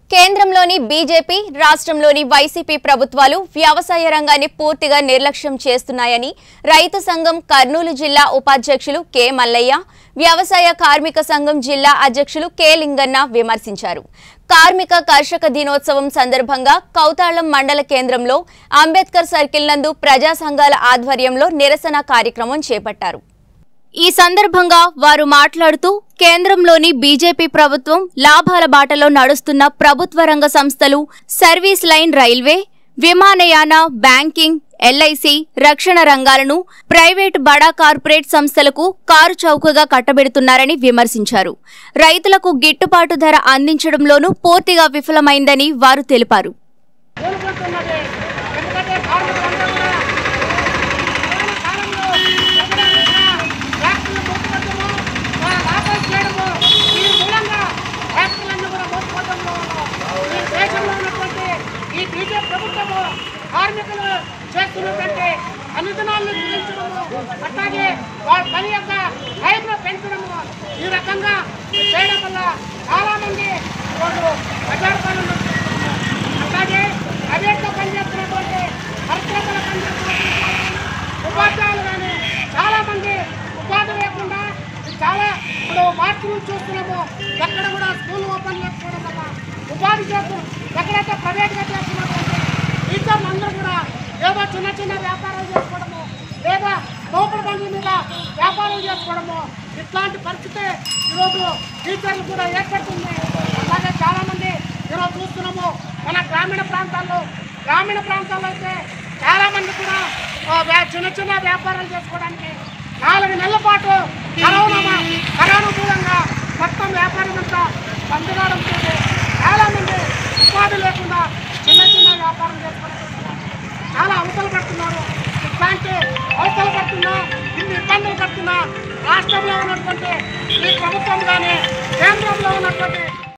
కేంద్రంలోని బీజేపీ రాష్ట్రంలోని వైసీపీ ప్రభుత్వాలు వ్యవసాయ రంగాన్ని పూర్తిగా నిర్లక్ష్యం చేస్తున్నాయని రైతు సంఘం కర్నూలు జిల్లా ఉపాధ్యక్షులు కె మల్లయ్య వ్యవసాయ కార్మిక సంఘం జిల్లా అధ్యక్షులు కె లింగన్న విమర్శించారు కార్మిక కర్షక దినోత్సవం సందర్భంగా కౌతాళం మండల కేంద్రంలో అంబేద్కర్ సర్కిల్ నందు ప్రజా సంఘాల ఆధ్వర్యంలో నిరసన కార్యక్రమం చేపట్టారు ఈ సందర్భంగా వారు మాట్లాడుతూ కేంద్రంలోని బీజేపీ ప్రభుత్వం లాభాల బాటలో నడుస్తున్న ప్రభుత్వ రంగ సంస్థలు సర్వీస్ లైన్ రైల్వే విమానయాన బ్యాంకింగ్ ఎల్ఐసి రక్షణ రంగాలను ప్రైవేట్ బడా కార్పొరేట్ సంస్థలకు కారు చౌకగా కట్టబెడుతున్నారని విమర్శించారు రైతులకు గిట్టుబాటు ధర అందించడంలోనూ పూర్తిగా విఫలమైందని వారు తెలిపారు కోలుకుంటున్నది ఎందుకంటే కార్మికులందరూ కూడా కరోనా కాలంలో ఎక్కడైనా ఫ్యాక్టరీలు మూసిపెట్టడము, వాళ్ళ లాభాలు చేయడము, ఈ మూలంగా ఫ్యాక్టరీలన్నీ కూడా మూసిపోవడంలో ఈ దేశంలో ఉన్నటువంటి ఈ బీజేపీ ప్రభుత్వము కార్మికులు చేస్తున్నటువంటి అనుదినాలను కుదించడము అట్లాగే వాళ్ళ పని యొక్క టైంను పెంచడము ఈ రకంగా చేయడం వల్ల చాలా మంది ఈరోజు ప్రజాపాలన అలాగే ప్రైవేట్లో పనిచేస్తున్నటువంటి పరిశ్రమలో పనిచేస్తున్నటువంటి ఉపాధ్యాయులు కానీ చాలా మంది ఉపాధి లేకుండా చాలా ఇప్పుడు మార్పులు చూస్తున్నాము ఎక్కడ కూడా స్కూల్ ఓపెన్ లేకపోవడం వల్ల ఉపాధి చేస్తూ ఎక్కడైతే ప్రైవేట్గా చేస్తున్నటువంటి టీచర్లు అందరూ కూడా ఏదో చిన్న చిన్న వ్యాపారాలు చేసుకోవడము లేదా తోపుడు బండి మీద వ్యాపారం చేసుకోవడము ఇట్లాంటి పరిస్థితి ఈరోజు టీచర్లు కూడా ఏర్పడుతుంది అలాగే చాలా మంది ఈరోజు చూస్తున్నాము మన గ్రామీణ ప్రాంతాల్లో గ్రామీణ ప్రాంతాల్లో అయితే చాలా మంది కూడా ఆ, వ్యా- చిన్న చిన్న వ్యాపారాలు చేసుకోవడానికి నాలుగు నెలల పాటు కరోనా మా- కరోనా మూలంగా మొత్తం వ్యాపారం అంతా బంద్ చాలా మంది ఉపాధి లేకుండా చిన్న చిన్న వ్యాపారం చేసుకోవడానికి చాలా అవసరం పడుతున్నారు ఇట్లాంటి అవసరం పడుతున్నా ఇన్ని ఇబ్బందులు పడుతున్నా రాష్ట్రంలో ఉన్నటువంటి ఈ ప్రభుత్వం కానీ కేంద్రంలో ఉన్నటువంటి